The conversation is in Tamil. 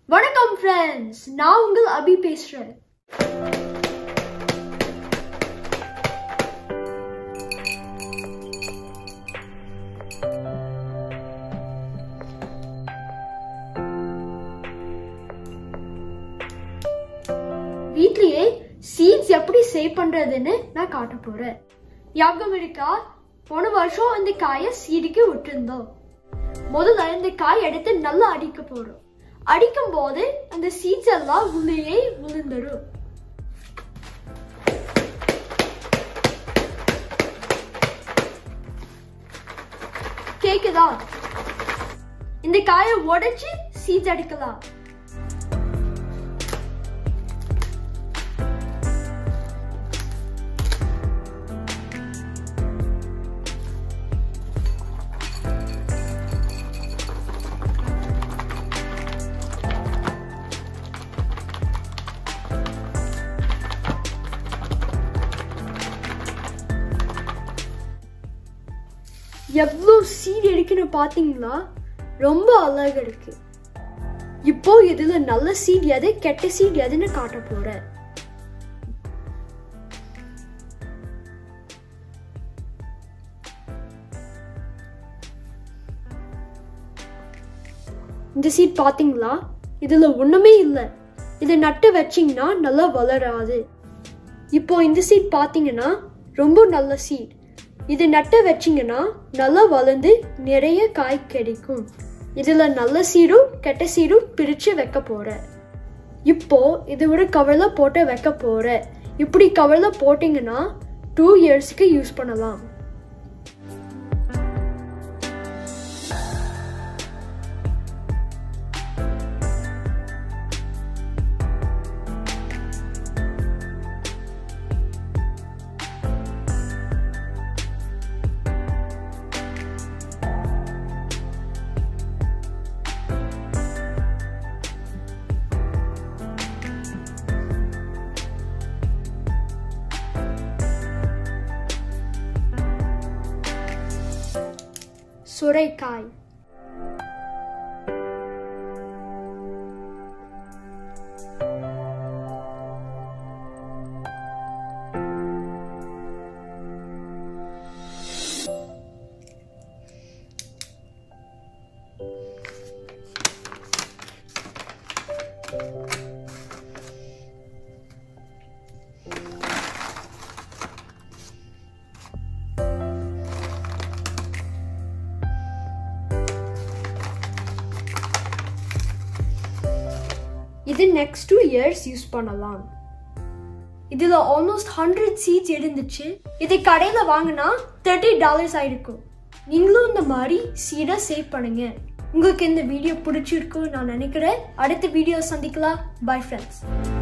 வணக்கம் ஃப்ரெண்ட்ஸ் நான் உங்கள் அபி பேசுறேன் வீட்லயே சீட்ஸ் எப்படி சேவ் பண்றதுன்னு நான் காட்ட போறேன் ஞாபகம் இருக்கா போன வருஷம் இந்த காயை சீடுக்கு விட்டுருந்தோம் முதல்ல இந்த காய் எடுத்து நல்லா அடிக்க போறோம் அடிக்கும் போது அந்த சீட்ஸ் எல்லாம் உள்ளேயே விழுந்துடும் கேக்குதா இந்த காயை உடைச்சு சீட்ஸ் அடிக்கலாம் எவ்வளோ சீட் இருக்குன்னு பாத்தீங்களா ரொம்ப அழகா இருக்கு இப்போ இதுல நல்ல சீட் எது கெட்ட சீட் எதுன்னு காட்ட போறேன் இந்த சீட் பாத்தீங்களா இதுல ஒண்ணுமே இல்லை இதை நட்டு வச்சீங்கன்னா நல்லா வளராது இப்போ இந்த சீட் பாத்தீங்கன்னா ரொம்ப நல்ல சீட் இது நட்டு வச்சீங்கன்னா நல்லா வளர்ந்து நிறைய காய் கிடைக்கும் இதுல நல்ல சீடும் கெட்ட சீடும் பிரிச்சு வைக்க போறேன் இப்போ இது ஒரு கவர்ல போட்டு வைக்க போறேன் இப்படி கவர்ல போட்டீங்கன்னா டூ இயர்ஸ்க்கு யூஸ் பண்ணலாம் சுரைக்காய் இது நெக்ஸ்ட் டூ இயர்ஸ் யூஸ் பண்ணலாம் இதுல ஆல்மோஸ்ட் ஹண்ட்ரட் சீட்ஸ் இருந்துச்சு இதை கடையில வாங்கினா தேர்ட்டி டாலர்ஸ் ஆயிருக்கும் நீங்களும் இந்த மாதிரி சீடை சேவ் பண்ணுங்க உங்களுக்கு இந்த வீடியோ பிடிச்சிருக்கும் நான் நினைக்கிறேன் அடுத்த வீடியோ சந்திக்கலாம் பை ஃப்ரெண்ட்ஸ்